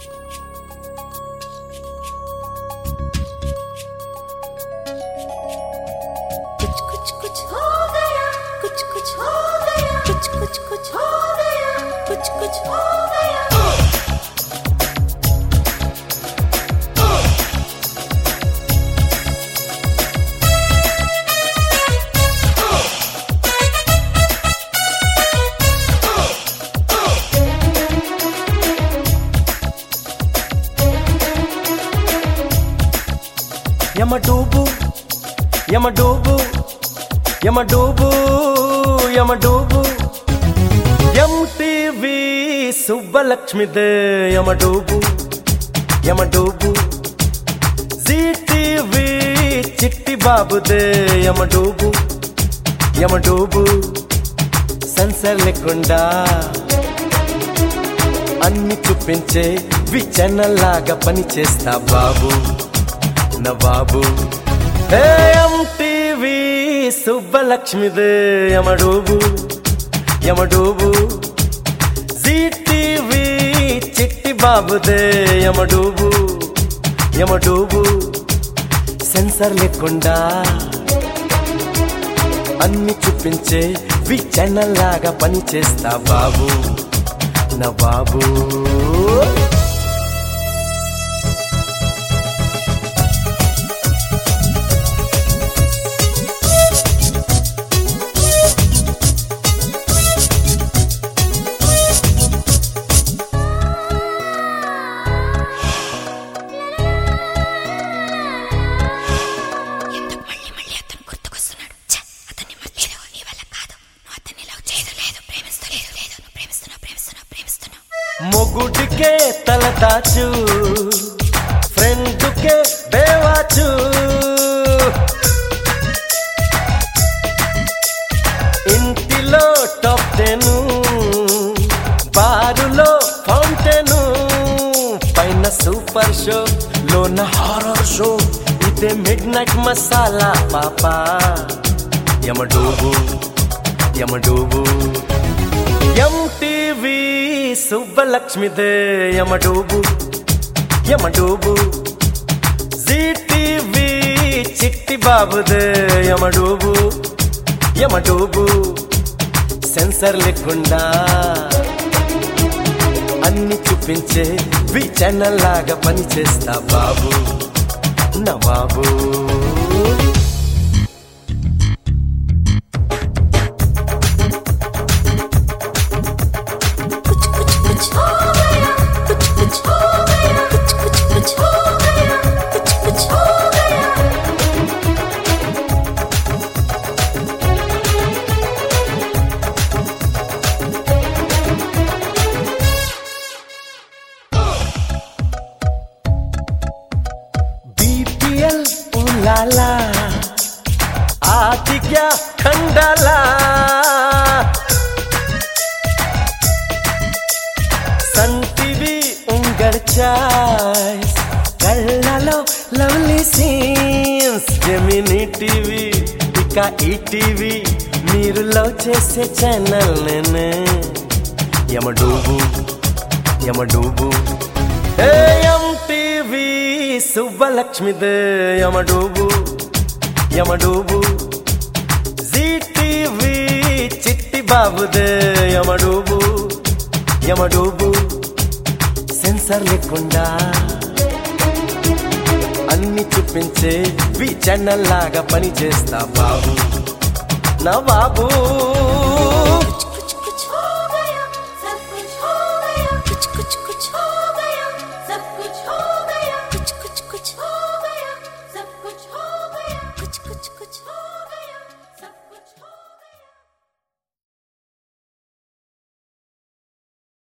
कुछ कुछ कुछ हो गया कुछ कुछ हो गया कुछ कुछ कुछ हो गया कुछ कुछ हो गया యమడూబు యమడూబు యమడూబు యమడూబు ఎంటీవి సుబ్బలక్ష్మిదే యమడూబు యమడూబు జీటీవి చిట్టి బాబుదే యమడూబు యమడూబు సెన్సర్ లేకుండా అన్ని చూపించే విచనల్లాగా పని చేస్తా బాబు నవాబు ఎంటీవి సుబ్బలక్ష్మిదే యమడూబు యమడూబు జీటీవి చిట్టి బాబుదే యమడూబు యమడూబు సెన్సర్ లేకుండా అన్ని చూపించే వి ఛానల్ లాగా పని చేస్తా బాబు నా బాబు ఎందుకు మళ్ళీ మళ్ళీ అతను గుర్తుకొస్తున్నాడు ఛ, అతన్ని మర్చిపో నీ వల్ల కాదు నువ్వు అతన్ని లవ్ చేయదు లేదు ప్రేమిస్తూ లేదు లేదు నువ్వు ప్రేమిస్తున్నావు ప్రేమిస్తున్నావు ప్రేమిస్తున్నావు మొగుడికే తల దాచు ఫ్రెండ్కే బేవాచు ఇంటిలో టాప్ టెను బారులో ఫౌంటెను పైన సూపర్ షో లోన హారర్ షో ఇదే మిడ్ నైట్ మసాలా పాపా యమడూబు యమడూబు ఎంటీవి సుబ్బలక్ష్మిదే యమడూబు యమడూబు జీటీవి చిట్టి బాబుదే యమడూబు యమడూబు సెన్సర్ లేకుండా అన్ని చూపించే వి ఛానల్ లాగా పని చేస్తా బాబు నా బాబు कुछ कुछ कुछ हो गया कुछ कुछ हो गया कुछ कुछ कुछ हो गया कुछ कुछ हो गया बीपीएल उलाला आती क्या खंडाला సన్ టీవీ ఉంగర్ చాయ్స్ కళ్ళలో లవ్లీ సీన్స్ జమినీ టీవీ ఇక ఈ టీవీ మీరు లవ్ చేసే ఛానల్ నేనే యమడూబు యమడూబు ఎంటీవీ సుబ్బలక్ష్మిదే యమడూబు యమడూబు జీటీవీ చిట్టి బాబుదే యమడూబు యమడూబు సెన్సర్ లేకుండా అన్ని చూపించే వి ఛానల్ లాగా పని చేస్తా బాబు నా బాబు कुछ कुछ हो गया सब कुछ हो गया कुछ कुछ कुछ हो गया सब कुछ हो गया कुछ कुछ कुछ हो गया सब कुछ हो गया कुछ कुछ कुछ हो